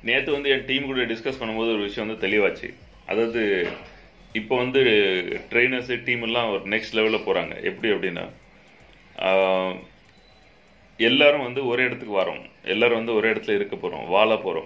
நேற்று வந்து என் டீம் கூட டிஸ்கஸ் பண்ணும்போது ஒரு விஷயம் வந்து தெளிவாச்சு அதாவது இப்போ வந்து ட்ரெயினர்ஸு டீம் எல்லாம் ஒரு நெக்ஸ்ட் லெவலில் போகிறாங்க எப்படி அப்படின்னா ஆஹ், எல்லாரும் வந்து ஒரே இடத்துக்கு வரோம் எல்லாரும் வந்து ஒரே இடத்துல இருக்க போகிறோம் வாழ போகிறோம்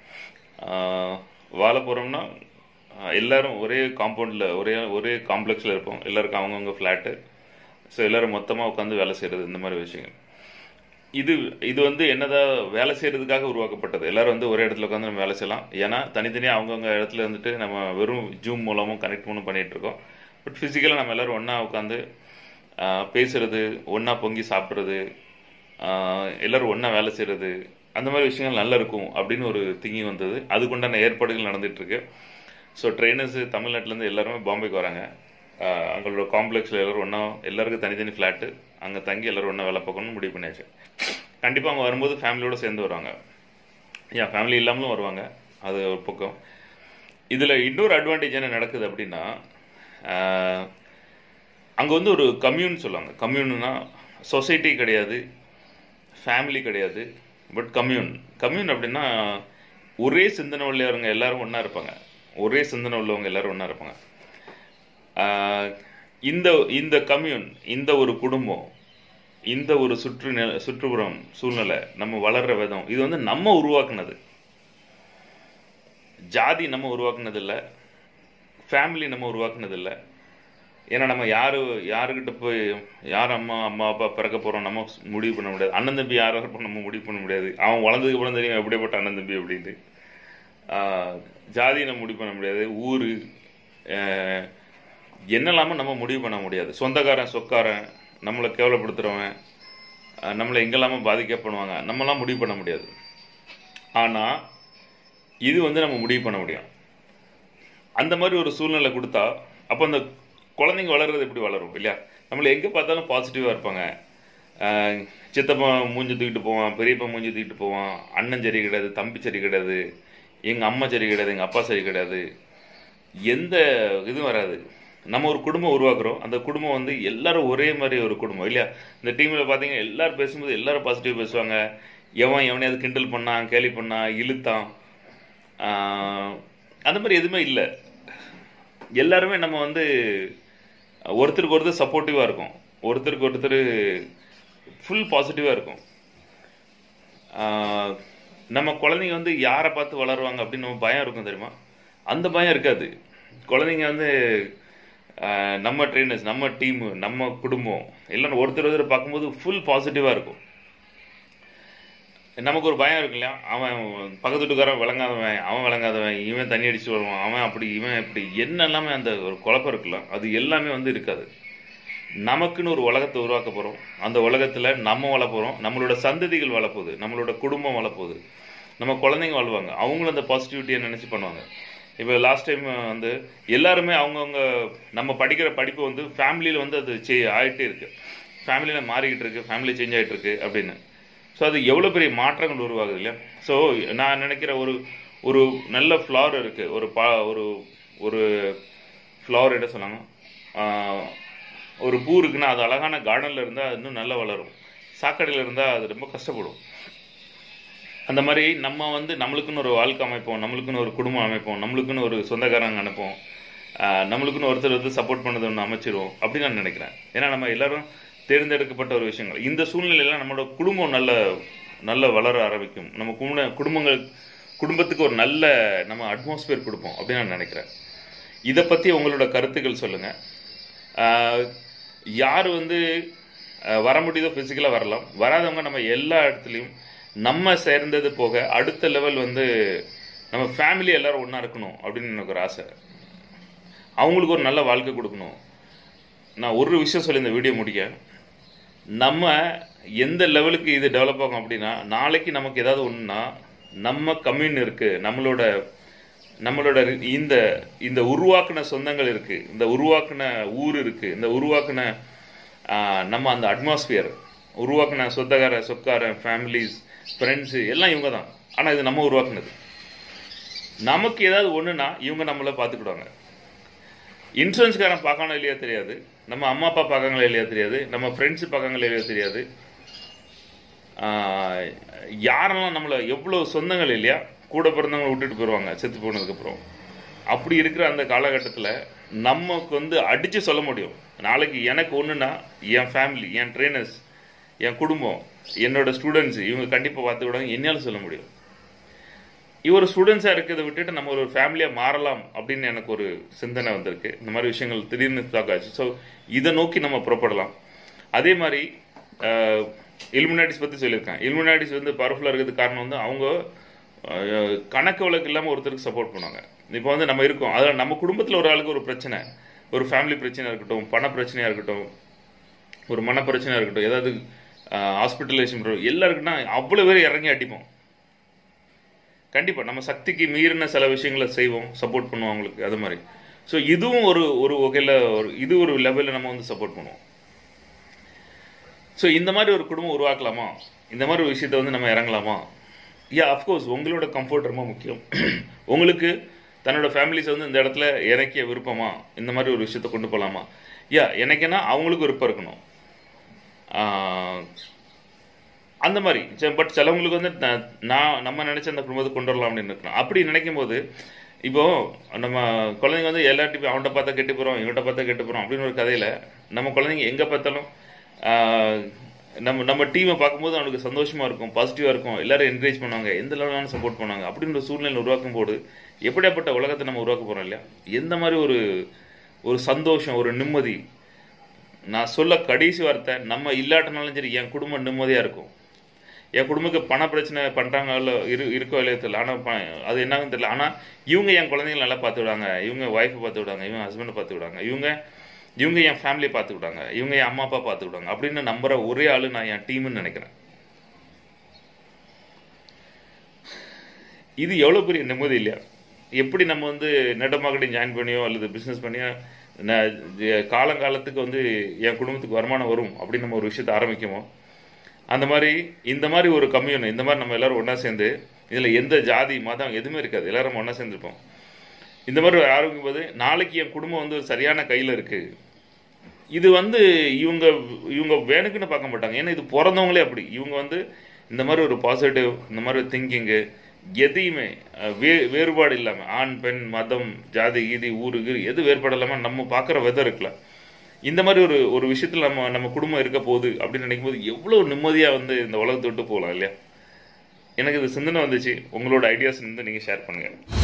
வாழ போகிறோம்னா எல்லாரும் ஒரே காம்பவுண்டில் ஒரே ஒரே காம்ப்ளெக்ஸில் இருப்போம் எல்லாருக்கும் அவங்கவுங்க ஃப்ளாட்டு ஸோ எல்லாரும் மொத்தமாக உட்காந்து வேலை செய்கிறது இந்த மாதிரி விஷயங்கள் இது இது வந்து என்னதான் வேலை செய்யறதுக்காக உருவாக்கப்பட்டது எல்லாரும் வந்து ஒரே இடத்துல உட்காந்து நம்ம வேலை செய்யலாம் ஏன்னா தனித்தனியாக அவங்கவுங்க இடத்துல இருந்துட்டு நம்ம வெறும் ஜூம் மூலமும் கனெக்ட் மூலம் பண்ணிட்டு இருக்கோம் பட் ஃபிசிக்கலாக நம்ம எல்லாரும் ஒன்றா உட்காந்து பேசுறது ஒன்றா பொங்கி சாப்பிட்றது எல்லாரும் ஒன்றா வேலை செய்கிறது அந்த மாதிரி விஷயங்கள் நல்லா இருக்கும் அப்படின்னு ஒரு திங்கி வந்தது அதுக்குண்டான ஏற்பாடுகள் நடந்துட்டு இருக்கு ஸோ ட்ரெயினர்ஸ் தமிழ்நாட்டிலேருந்து எல்லாருமே பாம்பேக்கு வராங்க ஆஹ் அவங்களோட காம்ப்ளெக்ஸில் எல்லாரும் ஒன்றா எல்லாருக்கும் தனித்தனி ஃப்ளாட்டு அங்கே தங்கி எல்லாரும் ஒன்றா வேலை பார்க்கணும்னு முடிவு பண்ணியாச்சு கண்டிப்பாக அவங்க வரும்போது ஃபேமிலியோட சேர்ந்து வருவாங்க ஏன் ஃபேமிலி இல்லாமலும் வருவாங்க அது ஒரு பக்கம் இதில் இன்னொரு அட்வான்டேஜ் என்ன நடக்குது அப்படின்னா அங்கே வந்து ஒரு கம்யூன் சொல்லுவாங்க கம்யூன்னா சொசைட்டி கிடையாது ஃபேமிலி கிடையாது பட் கம்யூன் கம்யூன் அப்படின்னா ஒரே சிந்தனை உள்ளவங்க எல்லாரும் ஒன்றா இருப்பாங்க ஒரே சிந்தனை உள்ளவங்க எல்லாரும் ஒன்றா இருப்பாங்க ஆஹ் இந்த இந்த கம்யூன் இந்த ஒரு குடும்பம் இந்த ஒரு சுற்று நில- சுற்றுப்புறம் சூழ்நிலை நம்ம வளர்ற விதம் இது வந்து நம்ம உருவாக்குனது ஜாதி நம்ம உருவாக்குனது இல்ல ஃபேமிலி நம்ம உருவாக்குனது இல்ல ஏன்னா நம்ம யாரு யாருக்கிட்ட போய் யார் அம்மா அம்மா அப்பா பிறக்க போறோம் நம்ம முடிவு பண்ண முடியாது அண்ணன் தம்பி யாரா இருப்போம் நம்ம முடிவு பண்ண முடியாது அவன் வளர்ந்ததுக்கு அப்புறம் தெரியும் எப்படிப்பட்ட அண்ணன் தம்பி அப்படின்னு ஆஹ் ஜாதி நம்ம முடிவு பண்ண முடியாது ஊரு ஆஹ் என்னெல்லாமோ நம்ம முடிவு பண்ண முடியாது சொந்தக்காரன் சொக்காரன் நம்மளை கேவலப்படுத்துறவன் அஹ் நம்மளை எங்கெல்லாமோ பாதிக்கப்படுவாங்க நம்மலாம் முடிவு பண்ண முடியாது ஆனா இது வந்து நம்ம முடிவு பண்ண முடியும் அந்த மாதிரி ஒரு சூழ்நிலை கொடுத்தா அப்போ அந்த குழந்தைங்க வளர்றது எப்படி வளரும் இல்லையா நம்மளை எங்கே பார்த்தாலும் பாசிட்டிவாக இருப்பாங்க ஆஹ் சித்தப்பா மூஞ்சி தூக்கிட்டு போவான் பெரியப்பா மூஞ்சி தூக்கிட்டு போவான் அண்ணன் சரி கிடையாது தம்பி சரி கிடையாது எங்கள் அம்மா சரி கிடையாது எங்கள் அப்பா சரி கிடையாது எந்த இதுவும் வராது நம்ம ஒரு குடும்பம் உருவாக்குறோம் அந்த குடும்பம் வந்து எல்லாரும் ஒரே மாதிரி ஒரு குடும்பம் இல்லையா இந்த டீமில் பார்த்தீங்கன்னா எல்லாரும் பேசும்போது எல்லாரும் பாசிட்டிவ் பேசுவாங்க எவன் எவனையாவது கிண்டல் பண்ணான் கேலி பண்ணான் இழுத்தான் ஆஹ் அந்த மாதிரி எதுவுமே இல்லை எல்லாருமே நம்ம வந்து ஒருத்தருக்கு ஒருத்தர் சப்போர்ட்டிவாக இருக்கும் ஒருத்தருக்கு ஒருத்தர் ஃபுல் பாசிட்டிவாக இருக்கும் ஆஹ் நம்ம குழந்தைங்க வந்து யாரை பார்த்து வளருவாங்க அப்படின்னு நம்ம பயம் இருக்கும் தெரியுமா அந்த பயம் இருக்காது குழந்தைங்க வந்து ஆஹ் நம்ம ட்ரெயினர்ஸ் நம்ம டீமு நம்ம குடும்பம் எல்லாம் ஒருத்தர் ஒருத்தர் பார்க்கும்போது ஃபுல் பாசிட்டிவாக இருக்கும் நமக்கு ஒரு பயம் இருக்கு இல்லையா அவன் பக்கத்து வீட்டுக்காரன் விளங்காதவன் அவன் விளங்காதவன் இவன் தண்ணி அடிச்சு வருவான் அவன் அப்படி இவன் இப்படி என்ன எல்லாமே அந்த ஒரு குழப்பம் இருக்குல்ல அது எல்லாமே வந்து இருக்காது நமக்குன்னு ஒரு உலகத்தை உருவாக்க போகிறோம் அந்த உலகத்தில் நம்ம வாழ போகிறோம் நம்மளோட சந்ததிகள் வாழப்போகுது நம்மளோட குடும்பம் வாழப்போகுது நம்ம குழந்தைங்க வாழ்வாங்க அவங்களும் அந்த பாசிட்டிவிட்டியை நினச்சி பண்ணுவாங்க இப்போ லாஸ்ட் டைம் வந்து எல்லாருமே அவங்கவுங்க நம்ம படிக்கிற படிப்பு வந்து ஃபேமிலியில் வந்து அது சே ஆகிட்டே இருக்கு ஃபேமிலியில் மாறிக்கிட்டு இருக்கு ஃபேமிலி சேஞ்ச் ஆகிட்டு இருக்கு அப்படின்னு ஸோ அது எவ்வளோ பெரிய மாற்றங்கள் உருவாகுது இல்லையா ஸோ நான் நினைக்கிற ஒரு ஒரு நல்ல ஃப்ளவர் இருக்கு ஒரு பா ஒரு ஒரு ஃப்ளவர் என்ன சொன்னாங்க ஆஹ், ஒரு பூ இருக்குன்னா அது அழகான கார்டனில் இருந்தால் அது இன்னும் நல்லா வளரும் சாக்கடையில் இருந்தால் அது ரொம்ப கஷ்டப்படும் அந்த மாதிரி நம்ம வந்து நம்மளுக்குன்னு ஒரு வாழ்க்கை அமைப்போம் நம்மளுக்குன்னு ஒரு குடும்பம் அமைப்போம் நம்மளுக்குன்னு ஒரு சொந்தக்காரங்க அனுப்போம் ஆஹ் நம்மளுக்குன்னு ஒருத்தர் வந்து சப்போர்ட் பண்ணது ஒன்று அமைச்சிருவோம் அப்படின்னு நான் நினைக்கிறேன் ஏன்னா நம்ம எல்லாரும் தேர்ந்தெடுக்கப்பட்ட ஒரு விஷயங்கள் இந்த சூழ்நிலையில நம்மளோட குடும்பம் நல்ல நல்ல வளர ஆரம்பிக்கும் நம்ம குடும்ப குடும்பங்கள் குடும்பத்துக்கு ஒரு நல்ல நம்ம அட்மாஸ்பியர் கொடுப்போம் அப்படின்னு நான் நினைக்கிறேன் இதை பற்றி உங்களோட கருத்துக்கள் சொல்லுங்க ஆஹ் யார் வந்து ஆஹ் வர முடியுதோ ஃபிசிக்கலாக வரலாம் வராதவங்க நம்ம எல்லா இடத்துலையும் நம்ம சேர்ந்தது போக அடுத்த லெவல் வந்து நம்ம ஃபேமிலி எல்லாரும் ஒன்றா இருக்கணும் அப்படின்னு எனக்கு ஒரு ஆசை அவங்களுக்கு ஒரு நல்ல வாழ்க்கை கொடுக்கணும் நான் ஒரு விஷயம் சொல்லி இந்த வீடியோ முடிக்க நம்ம எந்த லெவலுக்கு இது டெவலப் ஆகும் அப்படின்னா நாளைக்கு நமக்கு ஏதாவது ஒன்றுனா நம்ம கம்யூன் இருக்கு நம்மளோட நம்மளோட இந்த இந்த உருவாக்குன சொந்தங்கள் இருக்கு இந்த உருவாக்குன ஊர் இருக்கு இந்த உருவாக்குன ஆஹ், நம்ம அந்த அட்மாஸ்பியர் உருவாக்குன சொந்தக்கார சொக்கார ஃபேமிலிஸ் ஃப்ரெண்ட்ஸு எல்லாம் இவங்க தான் ஆனால் இது நம்ம உருவாக்குனது நமக்கு ஏதாவது ஒன்றுனா இவங்க நம்மளை பார்த்துக்கிடுவாங்க இன்சூரன்ஸ்காரன் பார்க்கானோ இல்லையா தெரியாது நம்ம அம்மா அப்பா பார்க்காங்களா இல்லையா தெரியாது நம்ம ஃப்ரெண்ட்ஸு பார்க்காங்களா இல்லையா தெரியாது ஆஹ் யாரெல்லாம் நம்மளை எவ்வளோ சொந்தங்கள் இல்லையா கூட பிறந்தவங்க விட்டுட்டு போயிடுவாங்க செத்து போனதுக்கப்புறம் அப்படி இருக்கிற அந்த காலகட்டத்தில் நமக்கு வந்து அடித்து சொல்ல முடியும் நாளைக்கு எனக்கு ஒன்றுனா என் ஃபேமிலி என் ட்ரெயினர்ஸ் என் குடும்பம் என்னோட ஸ்டூடெண்ட்ஸ் இவங்க கண்டிப்பாக பார்த்து விடாங்க என்னால் சொல்ல முடியும் இவர் ஸ்டூடெண்ட்ஸாக இருக்கிறத விட்டுட்டு நம்ம ஒரு ஃபேமிலியாக மாறலாம் அப்படின்னு எனக்கு ஒரு சிந்தனை வந்திருக்கு இந்த மாதிரி விஷயங்கள் திடீர்னு ஸ்டாக் ஆச்சு ஸோ இதை நோக்கி நம்ம புறப்படலாம் அதே மாதிரி இல்முனாடிஸ் பற்றி சொல்லியிருக்கேன் இல்முனாடிஸ் வந்து பவர்ஃபுல்லாக இருக்கிறதுக்கு காரணம் வந்து அவங்க அஹ், கணக்கு வழக்கு இல்லாமல் ஒருத்தருக்கு சப்போர்ட் பண்ணாங்க இப்போ வந்து நம்ம இருக்கோம் அதில் நம்ம குடும்பத்தில் ஒரு ஆளுக்கு ஒரு பிரச்சனை ஒரு ஃபேமிலி பிரச்சனையாக இருக்கட்டும் பண பிரச்சனையாக இருக்கட்டும் ஒரு மன பிரச்சனையாக இருக்கட்டும் ஏதாவது ஹாஸ்பிட்டலைசேஷன் எல்லாருக்குன்னா அவ்வளோ பேர் இறங்கி அடிப்போம் கண்டிப்பாக நம்ம சக்திக்கு மீறின சில விஷயங்களை செய்வோம் சப்போர்ட் பண்ணுவோம் அவங்களுக்கு அது மாதிரி ஸோ இதுவும் ஒரு ஒரு வகையில் ஒரு இது ஒரு லெவலில் நம்ம வந்து சப்போர்ட் பண்ணுவோம் ஸோ இந்த மாதிரி ஒரு குடும்பம் உருவாக்கலாமா இந்த மாதிரி ஒரு விஷயத்தை வந்து நம்ம இறங்கலாமா யா அஃப்கோர்ஸ் உங்களோட கம்ஃபர்ட் ரொம்ப முக்கியம் உங்களுக்கு தன்னோட ஃபேமிலிஸ் வந்து இந்த இடத்துல இறக்கிய விருப்பமா இந்த மாதிரி ஒரு விஷயத்தை கொண்டு போகலாமா யா எனக்குன்னா அவங்களுக்கு விருப்பம் இருக்கணும் ஆஹ், அந்த மாதிரி பட் சிலவங்களுக்கு வந்து ந- நான் நம்ம நினைச்ச அந்த குடும்பத்தை கொண்டு வரலாம் அப்படின்னு இருக்கணும் அப்படி நினைக்கும் போது இப்போ நம்ம குழந்தைங்க வந்து எல்லார்ட்டையும் போய் அவன்கிட்ட பார்த்தா கெட்டு போகிறோம் இவன்கிட்ட பார்த்தா கெட்டு போகிறோம் அப்படின்னு ஒரு கதையில் நம்ம குழந்தைங்க எங்கே பார்த்தாலும் ஆஹ், நம்ம நம்ம டீமை பார்க்கும்போது அவனுக்கு சந்தோஷமா இருக்கும் பாசிட்டிவாக இருக்கும் எல்லாரும் என்கரேஜ் பண்ணுவாங்க எந்த லெவலான சப்போர்ட் பண்ணுவாங்க அப்படின்ற சூழ்நிலை உருவாக்கும் போது எப்படியாப்பட்ட உலகத்தை நம்ம உருவாக்க போகிறோம் இல்லையா எந்த மாதிரி ஒரு ஒரு சந்தோஷம் ஒரு நிம்மதி நான் சொல்ல கடைசி வார்த்தை நம்ம இல்லாட்டினாலும் சரி என் குடும்பம் நிம்மதியாக இருக்கும் என் குடும்பத்துக்கு பண பிரச்சனை பண்ணுறாங்க இல்லை இரு இருக்கோ இல்லையோ தெரியல ஆனால் அது என்னன்னு தெரியல ஆனால் இவங்க என் குழந்தைங்களை நல்லா பார்த்து விடாங்க இவங்க ஒய்ஃபை பார்த்து விடாங்க இவங்க ஹஸ்பண்டை பார்த்து விடாங்க இவங்க இவங்க என் ஃபேமிலியை பார்த்து விடாங்க இவங்க என் அம்மா அப்பா பார்த்து விடாங்க அப்படின்னு நம்புற ஒரே ஆளு நான் என் டீம்னு நினைக்கிறேன் இது எவ்வளோ பெரிய நிம்மதி இல்லையா எப்படி நம்ம வந்து நெட் மார்க்கெட்டிங் ஜாயின் பண்ணியோ அல்லது பிஸ்னஸ் பண்ணியோ நான் ஜ- காலங்காலத்துக்கு வந்து என் குடும்பத்துக்கு வருமானம் வரும் அப்படின்னு நம்ம ஒரு விஷயத்தை ஆரம்பிக்குமோ அந்த மாதிரி இந்த மாதிரி ஒரு கம்யூன் இந்த மாதிரி நம்ம எல்லாரும் ஒன்றா சேர்ந்து இதில் எந்த ஜாதி மதம் எதுவுமே இருக்காது எல்லாரும் ஒன்றா சேர்ந்துருப்போம் இந்த மாதிரி ஆரம்பிக்கும் போது நாளைக்கு என் குடும்பம் வந்து ஒரு சரியான கையில் இருக்குது இது வந்து இவங்க இவங்க வேணுக்குன்னு பார்க்க மாட்டாங்க ஏன்னா இது பிறந்தவங்களே அப்படி இவங்க வந்து இந்த மாதிரி ஒரு பாசிட்டிவ் இந்த மாதிரி திங்கிங்கு எதையுமே அஹ், வே வேறுபாடு இல்லாமல் ஆண் பெண் மதம் ஜாதி கீதி ஊரு கீரு எது வேறுபாடு இல்லாமல் நம்ம பார்க்குற வெதர் இருக்குல்ல இந்த மாதிரி ஒரு ஒரு விஷயத்தில் நம்ம நம்ம குடும்பம் இருக்க போகுது அப்படின்னு நினைக்கும் போது எவ்வளோ நிம்மதியாக வந்து இந்த உலகத்தை விட்டு போகலாம் இல்லையா எனக்கு இது சிந்தனை வந்துச்சு உங்களோட ஐடியாஸ் வந்து நீங்கள் ஷேர் பண்ணுங்கள்